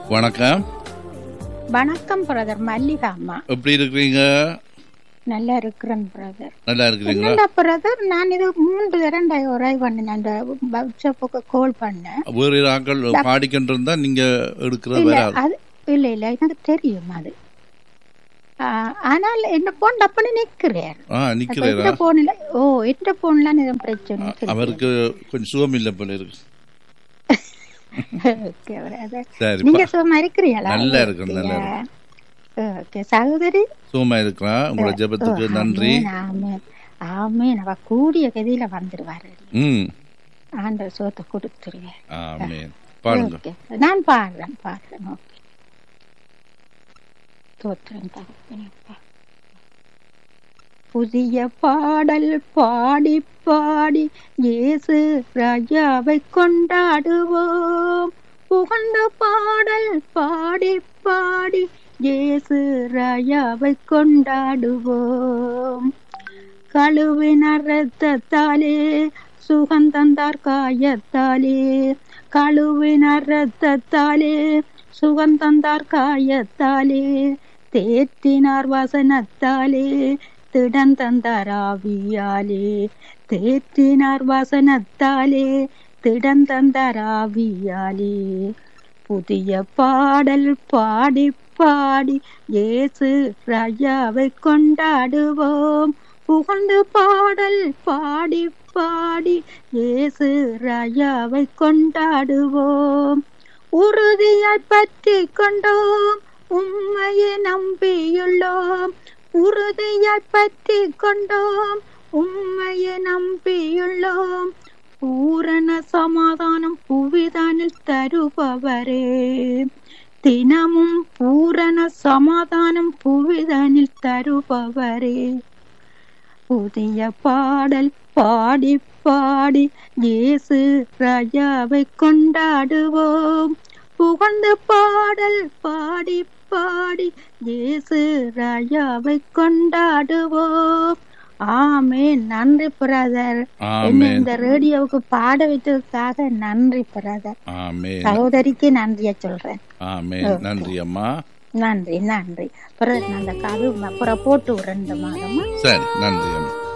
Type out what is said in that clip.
வணக்கம் வணக்கம் பிரதர் மல்லிகா அம்மா எப்படி இருக்கிறீங்க நல்லா இருக்கிறேன் பிரதர் நல்லா இருக்கிறீங்களா என்னடா பிரதர் நான் இது மூன்று இரண்டை உரை பண்ணேன் அந்த வாட்ஸ்அப்புக்கு கால் பண்ணேன் வேறு ஆட்கள் பாடிக்கிட்டு இருந்தா நீங்க எடுக்கிறது இல்ல வராது அது இல்ல இல்ல எனக்கு தெரியும் அது ஆ, ஆனால் என்ன போன் டப்புன்னு நிக்கிறேன் ஆ நிக்கிறேரா எந்த போன்ல ஓ எந்த போன்ல எதுவும் பிரச்சனை இல்லை. அவருக்கு கொஞ்சம் சுகம் இல்லை போல இருக்கு Okay, brother. சரி நீங்க சும்மா இருக்கிறீங்களா நல்லா இருக்கேன், நல்லா ஓகே சகோதரி சுகமா இருக்கிறான் உங்களோட ஜெபத்துக்கு நன்றி ஆமென், ஆமென் ஆமென் அவ கூடிய கதியில வந்துருவாரு ம் ஆண்டவர் சோத்தை கொடுத்துருவேன் ஆமேன் பாருங்க ஓகே நான் பாடுறேன் பாடுறேன் ஓகே தோத்திரம் தகப்பனப்பா புதிய பாடல் பாடி பாடி இயேசு ராஜாவை கொண்டாடுவோம் புகழ்ந்த பாடல் பாடி பாடி இயேசு ராஜாவை கொண்டாடுவோம் கழுவின ரத்தத்தாலே சுகந்தந்தார் காயத்தாலே கழுவின ரத்தத்தாலே சுகந்தந்தார் காயத்தாலே தேற்றினார் வசனத்தாலே திடந்தந்தார் ஆவியாலே தேற்றினார் வசனத்தாலே திடந்தந்தார் ஆவியாலே புதிய பாடல் பாடி பாடி இயேசு ராஜாவை கொண்டாடுவோம் புகழ்ந்து பாடல் பாடி பாடி இயேசு ராஜாவை கொண்டாடுவோம் உறுதியாய் பற்றி கொண்டோம் உண்மையை நம்பியுள்ளோம் உறுதியாய் பற்றி கொண்டோம் உண்மையை நம்பியுள்ளோம் பூரண சமாதானம் புவிதானில் தருபவரே தினமும் பூரண சமாதானம் புவிதானில் தருபவரே புதிய பாடல் பாடி பாடி இயேசு ராஜாவை கொண்டாடுவோம் புகழ்ந்து பாடல் பாடி பாடி இயேசு ராஜாவை கொண்டாடுவோம் ஆமே நன்றி பிரதர் என்ன ஆமேன் இந்த ரேடியோவுக்கு பாட வைத்ததுக்காக நன்றி பிரதர் ஆமேன் சகோதரிக்கு நன்றிய சொல்றேன் ஆமேன் நன்றி அம்மா நன்றி நன்றி பிரதர் நான் அந்த கது அப்புறம் போட்டு ஒரு ரெண்டு மாதமா சரி நன்றி அம்மா